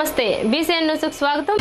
నమస్తే బీసీఎన్ న్యూస్కు స్వాగతం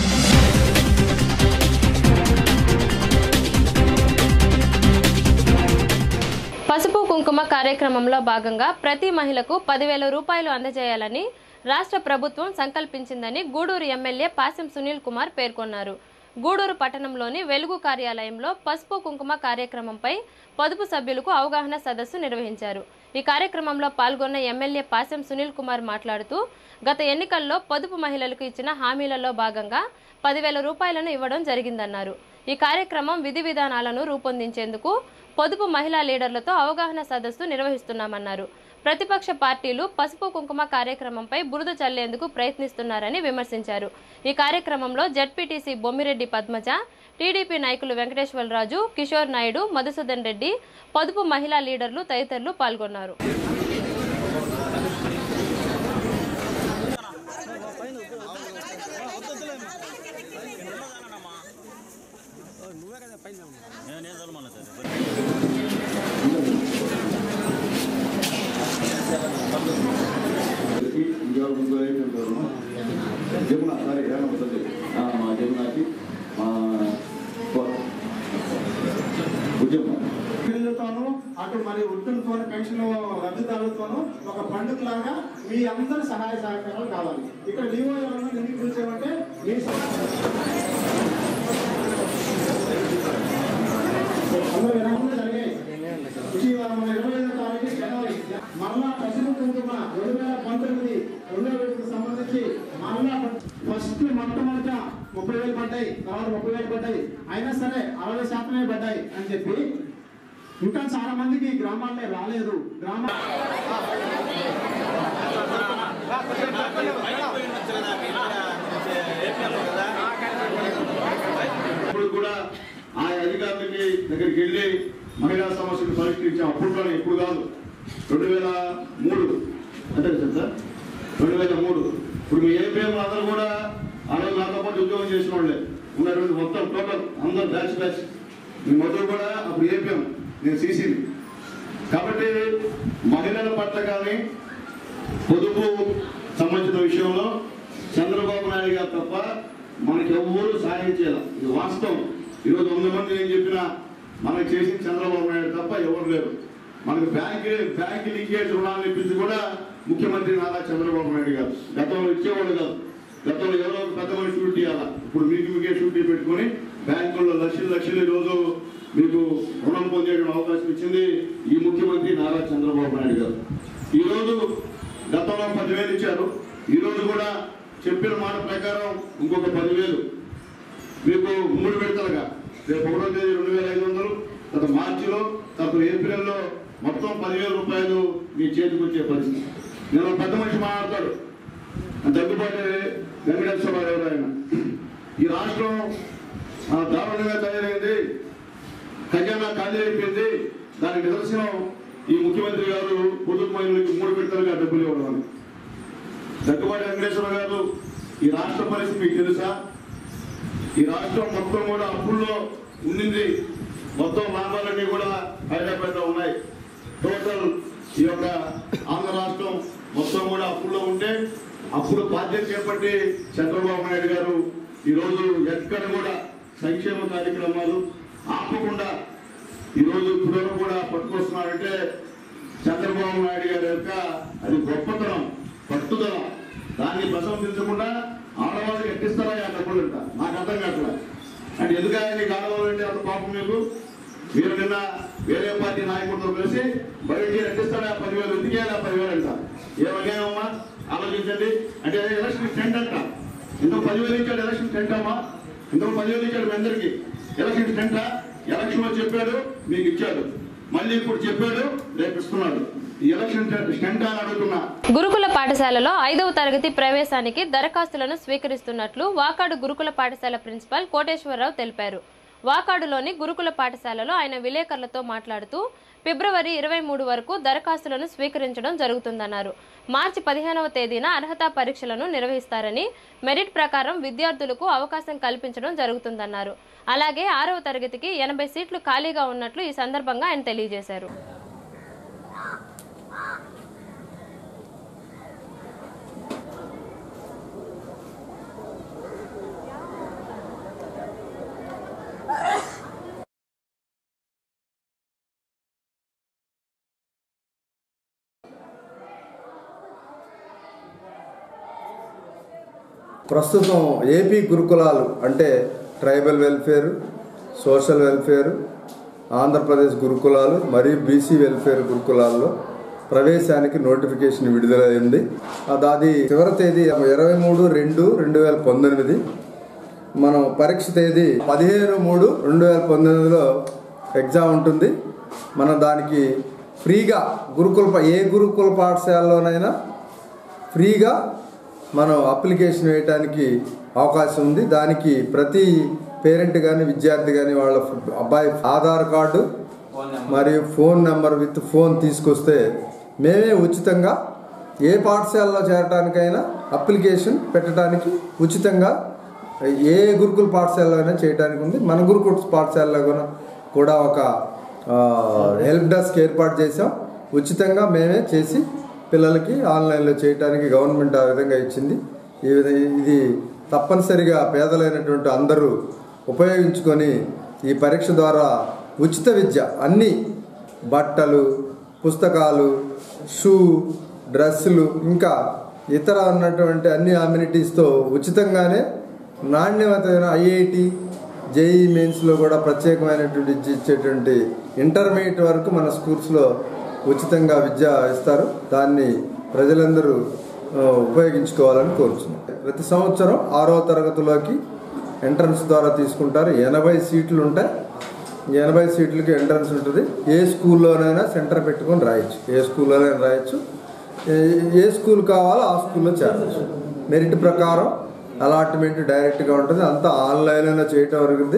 పసుపు కుంకుమ కార్యక్రమంలో భాగంగా ప్రతి మహిళకు పదివేల రూపాయలు అందజేయాలని రాష్ట్ర ప్రభుత్వం సంకల్పించిందని గూడూరు ఎమ్మెల్యే పాసెం సునీల్ కుమార్ పేర్కొన్నారు గూడూరు పట్టణంలోని వెలుగు కార్యాలయంలో పసుపు కుంకుమ కార్యక్రమంపై పొదుపు సభ్యులకు అవగాహన సదస్సు నిర్వహించారు ఈ కార్యక్రమంలో పాల్గొన్న ఎమ్మెల్యే పాసెం సునీల్ కుమార్ మాట్లాడుతూ గత ఎన్నికల్లో పొదుపు మహిళలకు ఇచ్చిన హామీలలో భాగంగా పదివేల రూపాయలను ఇవ్వడం జరిగిందన్నారు ఈ కార్యక్రమం విధి విధానాలను రూపొందించేందుకు పొదుపు మహిళా లీడర్లతో అవగాహన సదస్సు నిర్వహిస్తున్నామన్నారు ప్రతిపక్ష పార్టీలు పసుపు కుంకుమ కార్యక్రమంపై బురద చల్లేందుకు ప్రయత్నిస్తున్నారని విమర్శించారు ఈ కార్యక్రమంలో జడ్పీటీసీ బొమ్మిరెడ్డి పద్మజ టీడీపీ నాయకులు వెంకటేశ్వరరాజు కిషోర్ నాయుడు మధుసూదన్ రెడ్డి పొదుపు మహిళా లీడర్లు తదితరులు పాల్గొన్నారు ఇంకెవరు ముందు ఏంటంటారు జమున సారీ ఏమన్నా వస్తుంది మా జమునకి మా ఉద్యమ పిల్లలతోనూ అటు మరి వృద్ధులతో పెన్షన్ లబ్ధిదారులతోనూ ఒక పండుగ లాగా మీ అందరి సహాయ సహకారాలు కావాలి ఇక్కడ లీవో ఎవరైనా ఎందుకు పిలిచామంటే మీ అందరూ విరామంలో జరిగాయి ఇటీవల మన ఇరవై ఐదో తారీఖు జనవరి మరలా పసుపు కుంకుమ రెండు వేల పంతొమ్మిది రెండో విడతకు సంబంధించి మరలా ఫస్ట్ మొట్టమొదట ముప్పై వేలు పడ్డాయి తర్వాత ముప్పై వేలు పడ్డాయి అయినా సరే అరవై శాతమే పడ్డాయి అని చెప్పి ఇంకా చాలా మందికి గ్రామాల్లో రాలేదు గ్రామ ఇప్పుడు కూడా ఆ అధికారులకి దగ్గరికి వెళ్ళి మహిళా సమస్యలు పరిష్కరించాం అప్పట్లోనే ఇప్పుడు కాదు రెండు వేల మూడు అంతే కదా సార్ రెండు వేల మూడు ఇప్పుడు మీ ఏపీఎం అందరూ కూడా ఆ రోజు నాతో పాటు ఉద్యోగం చేసిన వాళ్ళే ఉన్నటువంటి మొత్తం టోటల్ అందరు బ్యాచ్ బ్యాచ్ మీ మొదలు కూడా అప్పుడు ఏపీఎం నేను సీసీని కాబట్టి మహిళల పట్ల కానీ పొదుపు సంబంధించిన విషయంలో చంద్రబాబు నాయుడు గారు తప్ప మనకి ఎవ్వరూ సాయం చేయాలి ఇది వాస్తవం ఈరోజు వంద మంది ఏం చెప్పినా మనకి చేసిన చంద్రబాబు నాయుడు తప్ప ఎవరు లేరు మనకు బ్యాంక్ బ్యాంక్ లింకేజ్ రుణాలు ఇప్పించి కూడా ముఖ్యమంత్రి నారా చంద్రబాబు నాయుడు గారు గతంలో ఇచ్చేవాళ్ళు కాదు గతంలో ఎవరో ఒక పెద్ద మనిషి షూట్ ఇవ్వాలా ఇప్పుడు మీకు మీకే షూట్ పెట్టుకొని బ్యాంకుల్లో లక్షలు లక్షలు ఈ రోజు మీకు రుణం పొందేటువంటి అవకాశం ఇచ్చింది ఈ ముఖ్యమంత్రి నారా చంద్రబాబు నాయుడు గారు ఈ రోజు గతంలో పదివేలు ఇచ్చారు ఈ రోజు కూడా చెప్పిన మాట ప్రకారం ఇంకొక పదివేలు మీకు మూడు విడతలుగా రేపు ఒకటో తేదీ రెండు వేల ఐదు వందలు తర్వాత మార్చిలో తర్వాత ఏప్రిల్లో మొత్తం పదివేల రూపాయలు మీ చేతికి వచ్చే పరిస్థితి నేను ఒక పెద్ద మనిషి మాట్లాడతాడు దగ్గుబాటి వెంకటేశ్వరరావు ఎవరు ఆయన ఈ రాష్ట్రం ఆ, దారుణంగా తయారైంది ఖజానా ఖాళీ అయిపోయింది దానికి నిదర్శనం ఈ ముఖ్యమంత్రి గారు పొదుపు మహిళలకు మూడు విడతలుగా డబ్బులు ఇవ్వడం అని దగ్గుబాటి వెంకటేశ్వర గారు ఈ రాష్ట్ర పరిస్థితి మీకు తెలుసా ఈ రాష్ట్రం మొత్తం కూడా అప్పుల్లో ఉండింది మొత్తం లాభాలన్నీ కూడా హైదరాబాద్ లో ఉన్నాయి టోటల్ ఈ యొక్క ఆంధ్ర రాష్ట్రం మొత్తం కూడా అప్పుల్లో ఉంటే అప్పుడు బాధ్యత చేపట్టి చంద్రబాబు నాయుడు గారు ఈ రోజు ఎక్కడ కూడా సంక్షేమ కార్యక్రమాలు ఆపకుండా ఈ రోజు ఇప్పుడు కూడా పట్టుకొస్తున్నారంటే చంద్రబాబు నాయుడు గారి యొక్క అది గొప్పతనం పట్టుదల దాన్ని ప్రశంసించకుండా ఆడవాళ్ళకి ఎట్టిస్తారా ఆ డబ్బులు అంట నాకు అర్థం కావట్లా అంటే ఎందుకు నీకు ఆడవాళ్ళంటే అంత పాపం మీకు మీరు నిన్న వేరే పార్టీ నాయకుడితో కలిసి బయటికి ఎట్టిస్తాడా పదివేలు ఎందుకే ఆ పదివేలు అంట ఏమయ్యామమ్మా ఆలోచించండి అంటే అది ఎలక్షన్ టెంట్ అంట ఇంతకు పదివేలు ఇచ్చాడు ఎలక్షన్ టెంట్ అమ్మా ఇంతకు పదివేలు ఇచ్చాడు మీ అందరికి ఎలక్షన్ టెంటా ఎలక్షన్ లో చెప్పాడు మీకు ఇచ్చాడు మళ్ళీ ఇప్పుడు చెప్పాడు రేపు ఇస్తున్నాడు ఈ ఎలక్షన్ టెంట్ అని అడుగుతున్నా గురుకుల పాఠశాలలో ఐదవ తరగతి ప్రవేశానికి దరఖాస్తులను స్వీకరిస్తున్నట్లు వాకాడు గురుకుల పాఠశాల ప్రిన్సిపాల్ కోటేశ్వరరావు తెలిపారు వాకాడులోని గురుకుల పాఠశాలలో ఆయన విలేకరులతో మాట్లాడుతూ ఫిబ్రవరి ఇరవై మూడు వరకు దరఖాస్తులను స్వీకరించడం జరుగుతుందన్నారు మార్చి పదిహేనవ తేదీన అర్హతా పరీక్షలను నిర్వహిస్తారని మెరిట్ ప్రకారం విద్యార్థులకు అవకాశం కల్పించడం జరుగుతుందన్నారు అలాగే ఆరవ తరగతికి ఎనభై సీట్లు ఖాళీగా ఉన్నట్లు ఈ సందర్భంగా ఆయన తెలియజేశారు ప్రస్తుతం ఏపీ గురుకులాలు అంటే tribal welfare social welfare Andhra Pradesh గురుకులాలు మరియు బీసీ వెల్ఫేర్ గురుకులాల్లో ప్రవేశానికి నోటిఫికేషన్ విడుదలైంది అది అది చివరి తేదీ ఇరవై మూడు రెండు రెండు వేల పంతొమ్మిది మనం పరీక్ష తేదీ పదిహేను మూడు రెండు వేల పంతొమ్మిదిలో ఎగ్జామ్ ఉంటుంది మనం దానికి ఫ్రీగా గురుకుల పా- ఏ గురుకుల పాఠశాలలోనైనా ఫ్రీగా మనం అప్లికేషన్ వేయడానికి అవకాశం ఉంది దానికి ప్రతి పేరెంట్ కానీ విద్యార్థి కానీ వాళ్ళ అబ్బాయి ఆధార్ కార్డు మరియు ఫోన్ నెంబర్ విత్ ఫోన్ తీసుకొస్తే మేమే ఉచితంగా ఏ పాఠశాలలో చేరటానికైనా అప్లికేషన్ పెట్టడానికి ఉచితంగా ఏ గురుకుల పాఠశాలలో అయినా చేయడానికి ఉంది మన గురుకుల పాఠశాలలో కూడా- కూడా ఒక ఆ, హెల్ప్ డెస్క్ ఏర్పాటు చేసాం ఉచితంగా మేమే చేసి పిల్లలకి ఆన్లైన్లో చేయడానికి గవర్నమెంట్ ఆ విధంగా ఇచ్చింది ఈ విధంగా ఇది తప్పనిసరిగా పేదలైనటువంటి అందరూ ఉపయోగించుకొని ఈ పరీక్ష ద్వారా ఉచిత విద్య అన్ని బట్టలు పుస్తకాలు షూ డ్రెస్సులు ఇంకా ఇతర ఉన్నటువంటి అన్ని అమ్యూనిటీస్తో ఉచితంగానే నాణ్యమైన ఐఐటి జేఈ మెయిన్స్లో కూడా ప్రత్యేకమైనటువంటి ఇచ్చి- ఇచ్చేటువంటి ఇంటర్మీడియట్ వరకు మన స్కూల్స్లో ఉచితంగా విద్య ఇస్తారు దాన్ని ప్రజలందరూ ఆ, ఉపయోగించుకోవాలని కోరుచున్నాం ప్రతి సంవత్సరం ఆరో తరగతిలోకి ఎంట్రన్స్ ద్వారా తీసుకుంటారు ఎనభై సీట్లు ఉంటాయి ఈ ఎనభై సీట్లకి ఎంట్రన్స్ ఉంటుంది ఏ స్కూల్లోనైనా సెంటర్ పెట్టుకొని రాయొచ్చు ఏ స్కూల్లోనైనా రాయొచ్చు ఏ- ఏ స్కూల్ కావాలో ఆ స్కూల్లో చేరచ్చు మెరిట్ ప్రకారం అలాట్మెంట్ డైరెక్ట్గా ఉంటుంది అంతా ఆన్లైన్లో చేయటం వరకుది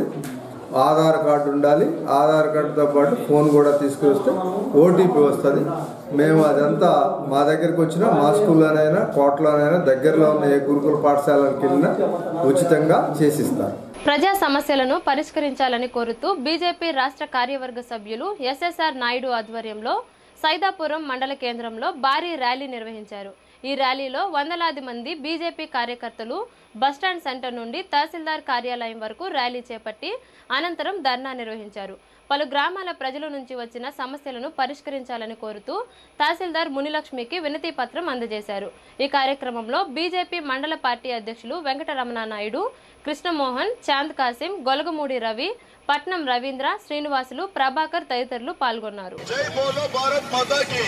ఆధార్ కార్డు ఉండాలి ఆధార్ కార్డుతో పాటు ఫోన్ కూడా తీసుకొస్తే ఓటీపీ వస్తుంది మేము అదంతా మా దగ్గరికి వచ్చినా మా స్కూల్లోనైనా కోటలోనైనా దగ్గరలో ఉన్న ఏ గురుకుల పాఠశాలకు వెళ్ళినా ఉచితంగా చేసిస్తారు ప్రజా సమస్యలను పరిష్కరించాలని కోరుతూ బీజేపీ రాష్ట్ర కార్యవర్గ సభ్యులు ఎస్ఎస్ఆర్ నాయుడు ఆధ్వర్యంలో సైదాపురం మండల కేంద్రంలో భారీ ర్యాలీ నిర్వహించారు ఈ ర్యాలీలో వందలాది మంది బీజేపీ కార్యకర్తలు బస్టాండ్ సెంటర్ నుండి తహసీల్దార్ కార్యాలయం వరకు ర్యాలీ చేపట్టి అనంతరం ధర్నా నిర్వహించారు పలు గ్రామాల ప్రజల నుంచి వచ్చిన సమస్యలను పరిష్కరించాలని కోరుతూ తహసీల్దార్ మునిలక్ష్మికి వినతి పత్రం అందజేశారు ఈ కార్యక్రమంలో బీజేపీ మండల పార్టీ అధ్యక్షులు వెంకటరమణ నాయుడు కృష్ణమోహన్ చాంద్ కాసిం గొలగమూడి రవి పట్నం రవీంద్ర శ్రీనివాసులు ప్రభాకర్ తదితరులు పాల్గొన్నారు జై బోలో భారత్ మాతా కి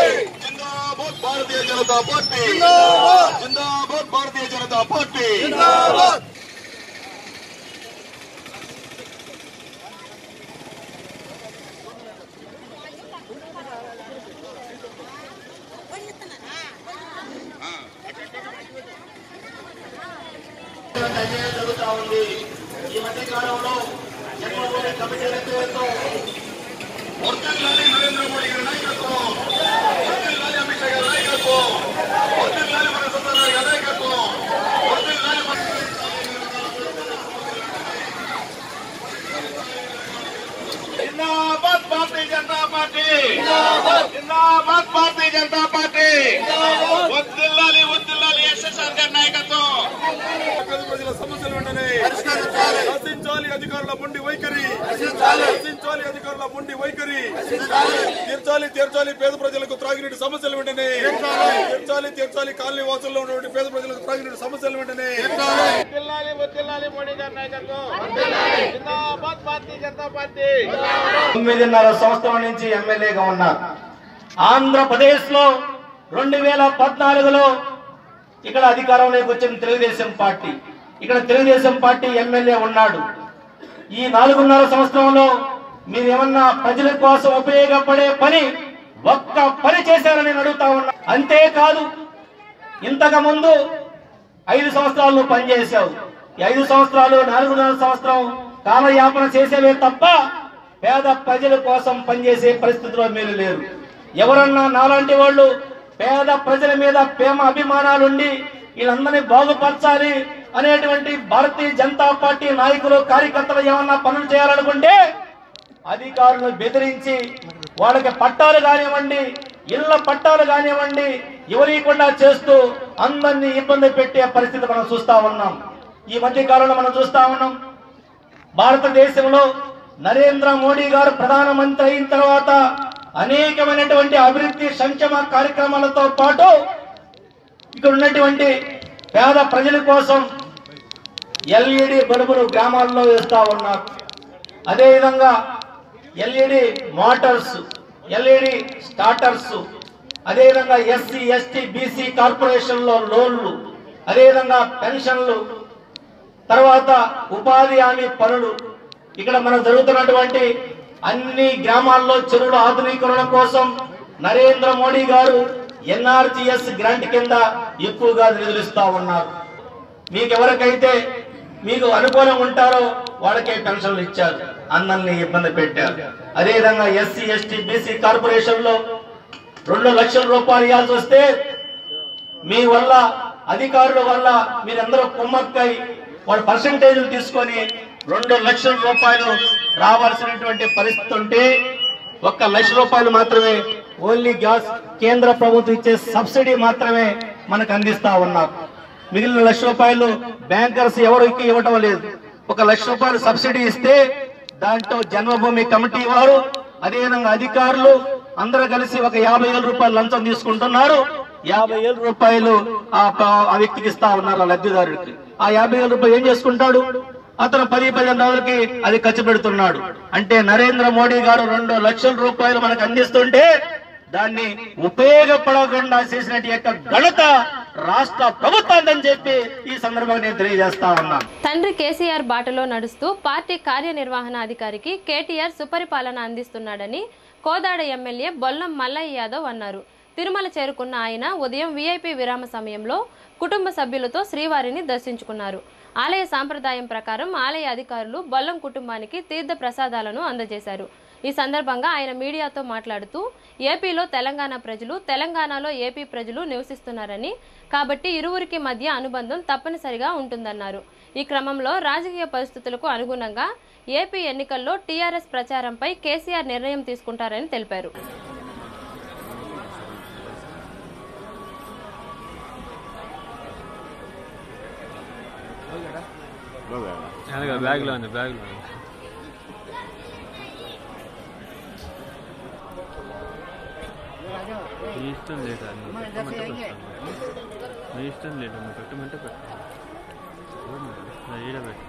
జిందాబాద్ భారతీయ జనతా పార్టీ జిందాబాద్ జిందాబాద్ భారతీయ జనతా పార్టీ జిందాబాద్ జరుగుతా ఉంది ఈ మధ్య కాలంలో జన్మభూమి కమిటీల పేరుతో వర్తిల్లాలి నరేంద్ర మోడీ గారి నాయకత్వం వర్తిల్లాలి అమిత్ షా గారి నాయకత్వం వర్తిల్లాలి మన సత్యనారాయణ గారి నాయకత్వం వర్తిల్లాలి మన జిందాబాద్ భారతీయ జనతా పార్టీ జిందాబాద్ భారతీయ జనతా పార్టీ వర్తిల్లాలి వర్తిల్లాలి ఎస్ఎస్ఆర్ గారి నాయకత్వం పేద ప్రజల సమస్యలు వెంటనే రచించాలి అధికారుల మొండి వైఖరి రచించాలి అధికారుల మొండి వైఖరి తీర్చాలి తీర్చాలి పేద ప్రజలకు త్రాగినీటి సమస్యలు వెంటనే తీర్చాలి తీర్చాలి కాలనీ వాసుల్లో ఉన్నటువంటి పేద ప్రజలకు త్రాగినీటి సమస్యలు వెంటనే వర్తిల్లాలి వర్తిల్లాలి మోడీ గారి నాయకత్వం జిందాబాద్ భారతీయ జనతా పార్టీ తొమ్మిదిన్నర సంవత్సరం నుంచి ఎమ్మెల్యేగా ఉన్నారు ఆంధ్రప్రదేశ్ లో రెండు వేల పద్నాలుగులో ఇక్కడ అధికారంలోకి వచ్చిన తెలుగుదేశం పార్టీ ఇక్కడ తెలుగుదేశం పార్టీ ఎమ్మెల్యే ఉన్నాడు ఈ నాలుగున్నర సంవత్సరంలో మీరు ఏమన్నా ప్రజల కోసం ఉపయోగపడే పని ఒక్క పని చేశారని నేను అడుగుతా ఉన్నా అంతేకాదు ఇంతకు ముందు ఐదు సంవత్సరాలు నువ్వు పనిచేసావు ఈ ఐదు సంవత్సరాలు నాలుగున్నర సంవత్సరం కాలయాపన చేసేవే తప్ప పేద ప్రజల కోసం పనిచేసే పరిస్థితిలో మీరు లేరు ఎవరన్నా నాలాంటి వాళ్ళు పేద ప్రజల మీద ప్రేమ అభిమానాలుండి వీళ్ళందరినీ బాగుపరచాలి అనేటువంటి భారతీయ జనతా పార్టీ నాయకులు కార్యకర్తలు ఏమన్నా పనులు చేయాలనుకుంటే అధికారులను బెదిరించి వాళ్ళకి పట్టాలు కానివ్వండి ఇళ్ల పట్టాలు కానివ్వండి ఇవ్వనీయకుండా చేస్తూ అందరినీ ఇబ్బంది పెట్టే పరిస్థితి మనం చూస్తా ఉన్నాం ఈ మధ్య కాలంలో మనం చూస్తా ఉన్నాం భారతదేశంలో నరేంద్ర మోడీ గారు ప్రధానమంత్రి అయిన తర్వాత అనేకమైనటువంటి అభివృద్ధి సంక్షేమ కార్యక్రమాలతో పాటు ఇక్కడ ఉన్నటువంటి పేద ప్రజల కోసం ఎల్ఈడి బల్బులు గ్రామాల్లో వేస్తా ఉన్నారు అదేవిధంగా ఎల్ఈడి మోటార్స్ ఎల్ఈడి స్టార్టర్స్ అదేవిధంగా ఎస్సీ ఎస్టీ బీసీ కార్పొరేషన్లో లోన్లు అదేవిధంగా పెన్షన్లు తర్వాత ఉపాధి హామీ పనులు ఇక్కడ మనం జరుగుతున్నటువంటి అన్ని గ్రామాల్లో చెరువుల ఆధునీకరణ కోసం నరేంద్ర మోడీ గారు ఎన్ఆర్జిఎస్ గ్రాంట్ కింద ఎక్కువగా నిధులు ఇస్తా ఉన్నారు మీకు ఎవరికైతే మీకు అనుకూలం ఉంటారో వాళ్ళకే పెన్షన్లు ఇచ్చారు అందరినీ ఇబ్బంది పెట్టారు అదేవిధంగా ఎస్సీ ఎస్టీ బీసీ కార్పొరేషన్ లో రెండు లక్షల రూపాయలు ఇవ్వాల్సి వస్తే మీ వల్ల అధికారుల వల్ల మీరందరూ కుమ్మక్కై వాళ్ళ పర్సంటేజ్లు తీసుకొని రెండు లక్షల రూపాయలు రావాల్సినటువంటి పరిస్థితి ఉంటే ఒక్క లక్ష రూపాయలు మాత్రమే ఓన్లీ గ్యాస్ కేంద్ర ప్రభుత్వం ఇచ్చే సబ్సిడీ మాత్రమే మనకు అందిస్తా ఉన్నారు మిగిలిన లక్ష రూపాయలు బ్యాంకర్స్ ఎవరికి ఇవ్వటం లేదు ఒక లక్ష రూపాయలు సబ్సిడీ ఇస్తే దాంట్లో జన్మభూమి కమిటీ వారు అదేవిధంగా అధికారులు అందరూ కలిసి ఒక యాభై వేల రూపాయలు లంచం తీసుకుంటున్నారు యాభై వేల రూపాయలు ఆ ప- ఆ వ్యక్తికి ఇస్తా ఉన్నారు ఆ లబ్ధిదారుడికి ఆ యాభై వేల రూపాయలు ఏం చేసుకుంటాడు అతను పది పదిహేను రోజులకి అది ఖర్చు పెడుతున్నాడు అంటే నరేంద్ర మోడీ గారు రెండు లక్షల రూపాయలు మనకు అందిస్తుంటే దాన్ని ఉపయోగపడకుండా చేసినట్టు యొక్క ఘనత రాష్ట్ర ప్రభుత్వాన్ని చెప్పి ఈ సందర్భంగా నేను తెలియజేస్తా ఉన్నాను తండ్రి కేసీఆర్ బాటలో నడుస్తూ పార్టీ కార్యనిర్వహణాధికారికి కేటీఆర్ సుపరిపాలన అందిస్తున్నాడని కోదాడ ఎమ్మెల్యే బొల్లం మల్లయ్య యాదవ్ అన్నారు తిరుమల చేరుకున్న ఆయన ఉదయం వీఐపీ విరామ సమయంలో కుటుంబ సభ్యులతో శ్రీవారిని దర్శించుకున్నారు ఆలయ సాంప్రదాయం ప్రకారం ఆలయ అధికారులు బొల్లం కుటుంబానికి తీర్థ ప్రసాదాలను అందజేశారు ఈ సందర్భంగా ఆయన మీడియాతో మాట్లాడుతూ ఏపీలో తెలంగాణ ప్రజలు తెలంగాణలో ఏపీ ప్రజలు నివసిస్తున్నారని కాబట్టి ఇరువురికి మధ్య అనుబంధం తప్పనిసరిగా ఉంటుందన్నారు ఈ క్రమంలో రాజకీయ పరిస్థితులకు అనుగుణంగా ఏపీ ఎన్నికల్లో టీఆర్ఎస్ ప్రచారంపై కేసీఆర్ నిర్ణయం తీసుకుంటారని తెలిపారు వెనక బ్యాగ్లో ఉంది బ్యాగ్లో ఉంది మీ ఇష్టం లేదా నువ్వు పెట్టమంటే పెడతాను మీ ఇష్టం లేదు నువ్వు పెట్టమంటే పెడతాను నా ఈడ పెట్టు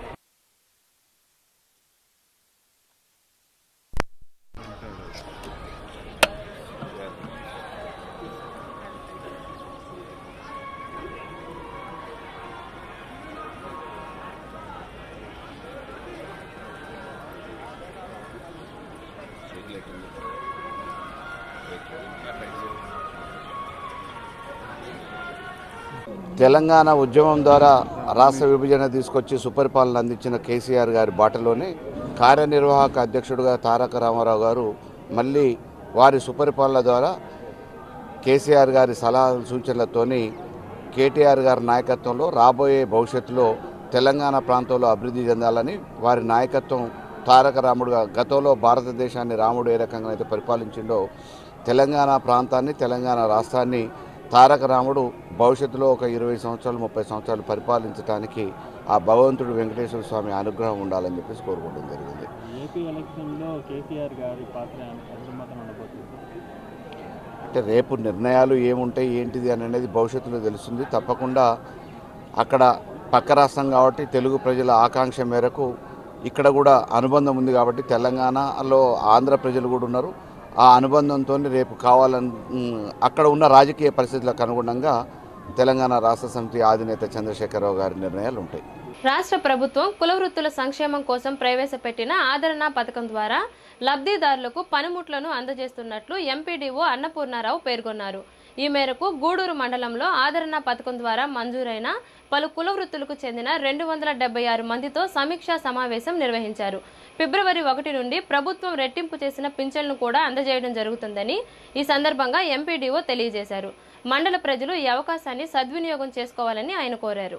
తెలంగాణ ఉద్యమం ద్వారా రాష్ట్ర విభజన తీసుకొచ్చి సుపరిపాలన అందించిన కేసీఆర్ గారి బాటలోనే కార్యనిర్వాహక అధ్యక్షుడిగా తారక రామారావు గారు మళ్ళీ వారి సుపరిపాలన ద్వారా కేసీఆర్ గారి సలహా సూచనలతోని కేటీఆర్ గారి నాయకత్వంలో రాబోయే భవిష్యత్తులో తెలంగాణ ప్రాంతంలో అభివృద్ధి చెందాలని వారి నాయకత్వం తారక రాముడుగా గతంలో భారతదేశాన్ని రాముడు ఏ రకంగా అయితే పరిపాలించిండో తెలంగాణ ప్రాంతాన్ని తెలంగాణ రాష్ట్రాన్ని తారక రాముడు భవిష్యత్తులో ఒక ఇరవై సంవత్సరాలు ముప్పై సంవత్సరాలు పరిపాలించడానికి ఆ భగవంతుడు వెంకటేశ్వర స్వామి అనుగ్రహం ఉండాలని చెప్పేసి కోరుకోవడం జరిగింది ఏపీ ఎలక్షన్లో కేసీఆర్ గారి పాత్ర ఎంత మాత్రం ఉండబోతుంది అంటే రేపు నిర్ణయాలు ఏముంటాయి ఏంటిది అని అనేది భవిష్యత్తులో తెలుస్తుంది తప్పకుండా అక్కడ పక్క రాష్ట్రం కాబట్టి తెలుగు ప్రజల ఆకాంక్ష మేరకు ఇక్కడ కూడా అనుబంధం ఉంది కాబట్టి తెలంగాణలో ఆంధ్ర ప్రజలు కూడా ఉన్నారు ఆ అనుబంధంతో రేపు కావాలని ఉమ్, అక్కడ ఉన్న రాజకీయ పరిస్థితులకు అనుగుణంగా తెలంగాణ రాష్ట్ర సమితి అధినేత చంద్రశేఖరరావు గారి నిర్ణయాలు ఉంటాయి రాష్ట్ర ప్రభుత్వం కుల వృత్తుల సంక్షేమం కోసం ప్రవేశపెట్టిన ఆదరణ పథకం ద్వారా లబ్ధిదారులకు పనిముట్లను అందజేస్తున్నట్లు ఎంపీడీఓ అన్నపూర్ణారావు పేర్కొన్నారు ఈ మేరకు గూడూరు మండలంలో ఆదరణ పథకం ద్వారా మంజూరైన పలు కుల వృత్తులకు చెందిన రెండు వందల డెబ్బై ఆరు మందితో సమీక్షా సమావేశం నిర్వహించారు ఫిబ్రవరి ఒకటి నుండి ప్రభుత్వం రెట్టింపు చేసిన పింఛన్లు కూడా అందజేయడం జరుగుతుందని ఈ సందర్భంగా ఎంపీడీఓ తెలియజేశారు మండల ప్రజలు ఈ అవకాశాన్ని సద్వినియోగం చేసుకోవాలని ఆయన కోరారు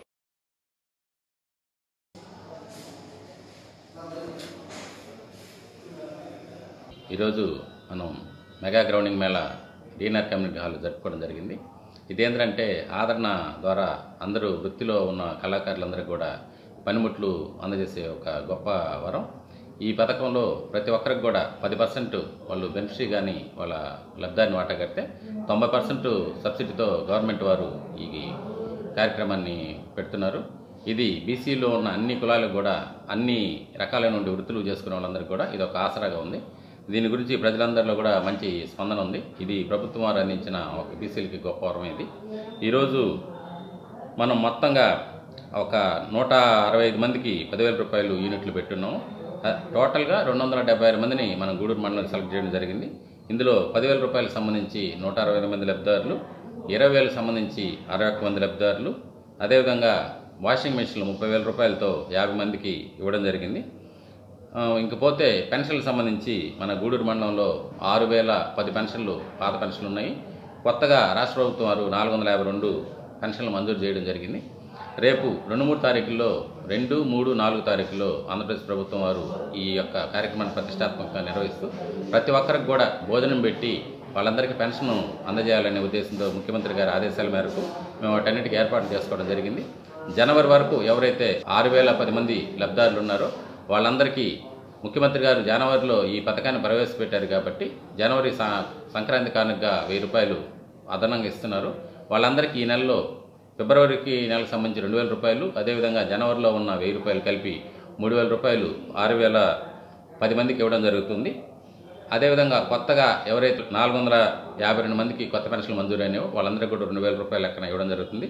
ఈరోజు మనం మెగా గ్రౌండింగ్ మేళ డీనర్ కమ్యూనిటీ హాల్ జరుపుకోవడం జరిగింది ఇదేంటంటే ఆదరణ ద్వారా అందరూ వృత్తిలో ఉన్న కళాకారులందరికీ కూడా పనిముట్లు అందజేసే ఒక గొప్ప వరం ఈ పథకంలో ప్రతి ఒక్కరికి కూడా పది పర్సెంట్ వాళ్ళు బెనిఫిషరీ కానీ వాళ్ళ లబ్ధాన్ని వాటా కడితే తొంభై పర్సెంట్ సబ్సిడీతో గవర్నమెంట్ వారు ఈ కార్యక్రమాన్ని పెడుతున్నారు ఇది బీసీలో ఉన్న అన్ని కులాలకు కూడా అన్ని రకాలైన వృత్తులు చేసుకునే వాళ్ళందరికీ కూడా ఇది ఒక ఆసరాగా ఉంది దీని గురించి ప్రజలందరిలో కూడా మంచి స్పందన ఉంది ఇది ప్రభుత్వం వారు అందించిన ఒక బీసీలకి గొప్ప వరం ఇది ఈరోజు మనం మొత్తంగా ఒక నూట అరవై ఐదు మందికి పదివేల రూపాయలు యూనిట్లు పెట్టున్నాము ఆ, టోటల్గా రెండు వందల డెబ్బై ఆరు మందిని మనం గూడూరు మండలం సెలెక్ట్ చేయడం జరిగింది ఇందులో పదివేల రూపాయలకు సంబంధించి నూట అరవై ఐదు మంది లబ్ధిదారులు ఇరవై వేలకు సంబంధించి అరవై ఒక్క మంది లబ్ధిదారులు అదేవిధంగా వాషింగ్ మెషిన్లు ముప్పై వేల రూపాయలతో యాభై మందికి ఇవ్వడం జరిగింది ఆ, ఇంకపోతే పెన్షన్లకు సంబంధించి మన గూడూరు మండలంలో ఆరు వేల పది పెన్షన్లు పాత పెన్షన్లు ఉన్నాయి కొత్తగా రాష్ట్ర ప్రభుత్వం వారు నాలుగు వందల యాభై రెండు పెన్షన్లు మంజూరు చేయడం జరిగింది రేపు రెండు మూడు తారీఖుల్లో రెండు మూడు నాలుగు తారీఖుల్లో ఆంధ్రప్రదేశ్ ప్రభుత్వం వారు ఈ యొక్క కార్యక్రమాన్ని ప్రతిష్టాత్మకంగా నిర్వహిస్తూ ప్రతి ఒక్కరికి కూడా భోజనం పెట్టి వాళ్ళందరికీ పెన్షన్ అందజేయాలనే ఉద్దేశంతో ముఖ్యమంత్రి గారి ఆదేశాల మేరకు మేము వాటన్నిటికీ ఏర్పాటు చేసుకోవడం జరిగింది జనవరి వరకు ఎవరైతే ఆరు వేల పది మంది లబ్ధారులు ఉన్నారో వాళ్ళందరికీ ముఖ్యమంత్రి గారు జనవరిలో ఈ పథకాన్ని ప్రవేశపెట్టారు కాబట్టి జనవరి స- సంక్రాంతి కానుకగా వెయ్యి రూపాయలు అదనంగా ఇస్తున్నారు వాళ్ళందరికీ ఈ నెలలో ఫిబ్రవరికి ఈ నెలకు సంబంధించి రెండు వేల రూపాయలు అదేవిధంగా జనవరిలో ఉన్న వెయ్యి రూపాయలు కలిపి మూడు వేల రూపాయలు ఆరు వేల పది మందికి ఇవ్వడం జరుగుతుంది అదేవిధంగా కొత్తగా ఎవరైతే నాలుగు వందల యాభై రెండు మందికి కొత్త పెన్షన్లు మంజూరైనాయో వాళ్ళందరికీ కూడా రెండు వేల రూపాయల లెక్కన ఇవ్వడం జరుగుతుంది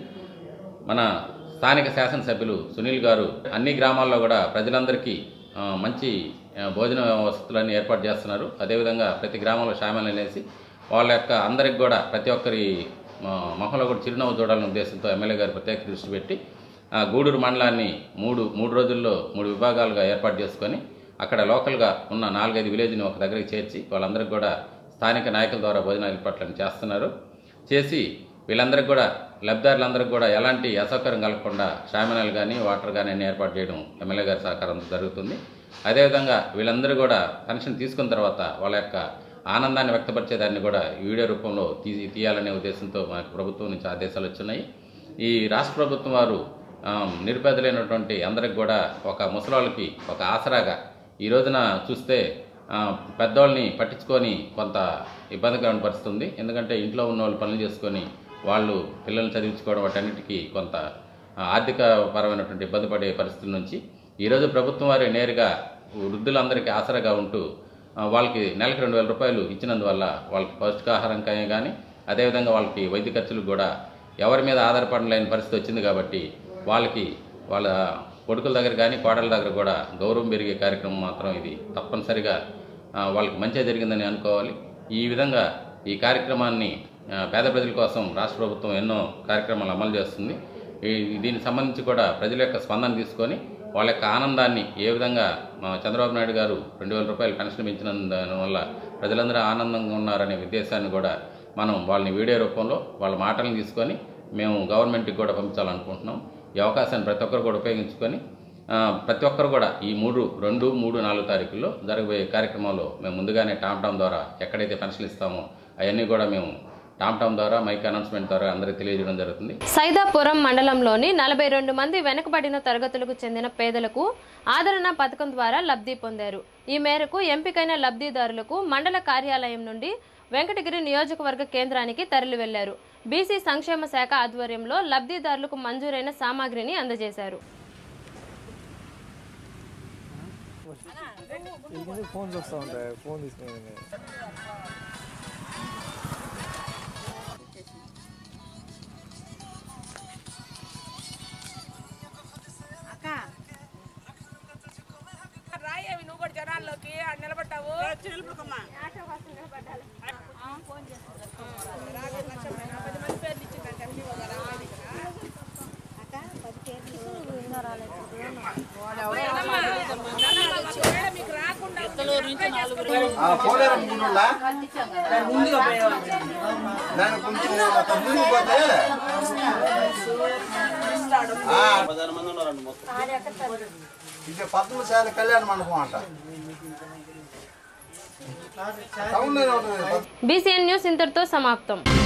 మన స్థానిక శాసనసభ్యులు సునీల్ గారు అన్ని గ్రామాల్లో కూడా ప్రజలందరికీ ఆ, మంచి ఆ, భోజన వసతులన్నీ ఏర్పాటు చేస్తున్నారు అదేవిధంగా ప్రతి గ్రామంలో షామిల్ అనేసి వాళ్ళ యొక్క అందరికి కూడా ప్రతి ఒక్కరి ఆ, మొహంలో కూడా చిరునవ్వు చూడాలనే ఉద్దేశంతో ఎమ్మెల్యే గారు ప్రత్యేక దృష్టి పెట్టి ఆ, గూడూరు మండలాన్ని మూడు మూడు రోజుల్లో మూడు విభాగాలుగా ఏర్పాటు చేసుకొని అక్కడ లోకల్గా ఉన్న నాలుగైదు విలేజ్ని ఒక దగ్గరికి చేర్చి వాళ్ళందరికీ కూడా స్థానిక నాయకుల ద్వారా భోజనాల ఏర్పాట్లను చేస్తున్నారు చేసి వీళ్ళందరికీ కూడా లబ్ధిదారులందరికీ కూడా ఎలాంటి అసౌకర్యం కలగకుండా షామినాలు కానీ వాటర్ కానీ అన్ని ఏర్పాటు చేయడం ఎమ్మెల్యే గారి సహకారంతో జరుగుతుంది అదేవిధంగా వీళ్ళందరూ కూడా పెన్షన్ తీసుకున్న తర్వాత వాళ్ళ యొక్క ఆనందాన్ని వ్యక్తపరిచేదాన్ని కూడా ఈ వీడియో రూపంలో తీసి తీయాలనే ఉద్దేశంతో మనకు ప్రభుత్వం నుంచి ఆదేశాలు వచ్చినాయి ఈ రాష్ట్ర ప్రభుత్వం వారు ఆ, నిరుపేదలైనటువంటి అందరికి కూడా ఒక ముసలాళ్ళకి ఒక ఆసరాగా ఈ రోజున చూస్తే ఆ, పెద్దవాళ్ళని పట్టించుకొని కొంత ఇబ్బందికరమైన పరిస్థితి ఉంది ఎందుకంటే ఇంట్లో ఉన్న వాళ్ళు పనులు చేసుకొని వాళ్ళు పిల్లల్ని చదివించుకోవడం వాటన్నిటికీ కొంత ఆ, ఆర్థిక పరమైనటువంటి ఇబ్బంది పడే పరిస్థితుల నుంచి ఈరోజు ప్రభుత్వం వారి నేరుగా వృద్ధులందరికీ ఆసరాగా ఉంటూ ఆ, వాళ్ళకి నెలకు రెండు వేల రూపాయలు ఇచ్చినందువల్ల వాళ్ళకి పౌష్టికాహారం కానీ అదేవిధంగా వాళ్ళకి వైద్య ఖర్చులు కూడా ఎవరి మీద ఆధారపడలేని పరిస్థితి వచ్చింది కాబట్టి వాళ్ళకి వాళ్ళ కొడుకుల దగ్గర కానీ కోడల దగ్గర కూడా గౌరవం పెరిగే కార్యక్రమం మాత్రం ఇది తప్పనిసరిగా ఆ, వాళ్ళకి మంచిగా జరిగిందని అనుకోవాలి ఈ విధంగా ఈ కార్యక్రమాన్ని ఆ, పేద ప్రజల కోసం రాష్ట్ర ప్రభుత్వం ఎన్నో కార్యక్రమాలు అమలు చేస్తుంది ఈ దీనికి సంబంధించి కూడా ప్రజల యొక్క స్పందన తీసుకొని వాళ్ళ యొక్క ఆనందాన్ని ఏ విధంగా మా చంద్రబాబు నాయుడు గారు రెండు వేల రూపాయలు పెన్షన్ పెంచిన వల్ల ప్రజలందరూ ఆనందంగా ఉన్నారనే ఉద్దేశాన్ని కూడా మనం వాళ్ళని వీడియో రూపంలో వాళ్ళ మాటలను తీసుకొని మేము గవర్నమెంట్కి కూడా పంపించాలనుకుంటున్నాం ఈ అవకాశాన్ని ప్రతి ఒక్కరు కూడా ఉపయోగించుకొని ఆ, ప్రతి ఒక్కరు కూడా ఈ మూడు రెండు మూడు నాలుగు తారీఖుల్లో జరగబోయే కార్యక్రమంలో మేము ముందుగానే టామ్ టామ్ ద్వారా ఎక్కడైతే పెన్షన్లు ఇస్తామో అవన్నీ కూడా మేము టామ్ టామ్ ద్వారా మైక్ అనౌన్స్మెంట్ ద్వారా అందరికీ తెలియజేయడం జరుగుతుంది సైదాపురం మండలంలోని నలభై రెండు మంది వెనుకబడిన తరగతులకు చెందిన పేదలకు ఆదరణ పథకం ద్వారా లబ్ధి పొందారు ఈ మేరకు ఎంపికైన లబ్ధిదారులకు మండల కార్యాలయం నుండి వెంకటగిరి నియోజకవర్గ కేంద్రానికి తరలి వెళ్లారు బీసీ సంక్షేమ శాఖ ఆధ్వర్యంలో లబ్ధిదారులకు మంజూరైన సామాగ్రిని అందజేశారు ఫోన్స్ వస్తూ ఉంటాయి ఫోన్ తీసుకుని రాయి అవి నువ్వు కూడా జనాల్లోకి ఆడ నిలబడ్డావు పది మంది పేర్లు ఇచ్చిందంటే ఎంపీఓ గారు ఆ దగ్గర. మీకు రాకుండా ఇది పద్మశాలి కళ్యాణ మండపం అంట టౌన్లోనే ఉంటుంది బీసీఎన్ న్యూస్ ఇంతటితో సమాప్తం